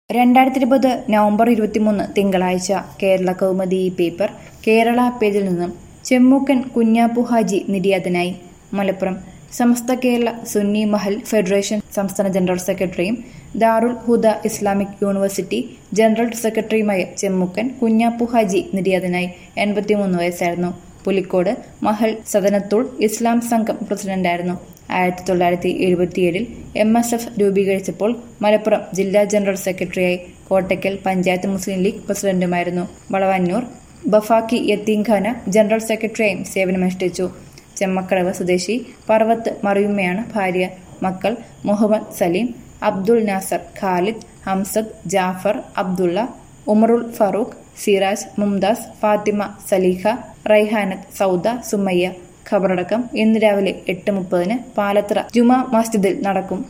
രണ്ടായിരത്തി ഇരുപത് നവംബർ ഇരുപത്തിമൂന്ന് തിങ്കളാഴ്ച കേരള കൗമുദി ഈ പേപ്പർ കേരള പേജിൽ നിന്നും ചെമ്മൂക്കൻ കുഞ്ഞാപ്പു ഹാജി നിര്യാതനായി മലപ്പുറം സമസ്ത കേരള സുന്നി മഹൽ ഫെഡറേഷൻ സംസ്ഥാന ജനറൽ സെക്രട്ടറിയും Darul Huda Islamic university general സെക്രട്ടറിയുമായ ചെമ്മൂക്കൻ കുഞ്ഞാപ്പു ഹാജി നിര്യാതനായി എൺപത്തിമൂന്ന് വയസ്സായിരുന്നു പുലിക്കോട് മഹൽ സദനത്തുൾ ഇസ്ലാം സംഘം പ്രസിഡന്റായിരുന്നു ആയിരത്തി തൊള്ളായിരത്തി എഴുപത്തിയേഴിൽ എം എസ് എഫ് രൂപീകരിച്ചപ്പോൾ മലപ്പുറം ജില്ലാ ജനറൽ സെക്രട്ടറിയായി കോട്ടയ്ക്കൽ പഞ്ചായത്ത് മുസ്ലിം ലീഗ് പ്രസിഡന്റുമായിരുന്നു വളവന്നൂർ ബഫാക്കി യത്തീംഖാന ജനറൽ സെക്രട്ടറിയായും സേവനമനുഷ്ഠിച്ചു ചെമ്മക്കടവ് സ്വദേശി പർവത്ത് മറിയുമ്മയാണ് ഭാര്യ മക്കൾ മുഹമ്മദ് സലീം അബ്ദുൾ നാസർ ഖാലിദ് ഹംസദ് ജാഫർ അബ്ദുള്ള ഉമറുൽ ഫറൂഖ് സിറാജ് മുംതാസ് ഫാത്തിമ സലീഹ റൈഹാനത്ത് സൗദ സുമയ്യ ഖബറടക്കം ഇന്ന് രാവിലെ എട്ട് മുപ്പതിന് പാലത്ര ജുമാ മസ്ജിദിൽ നടക്കും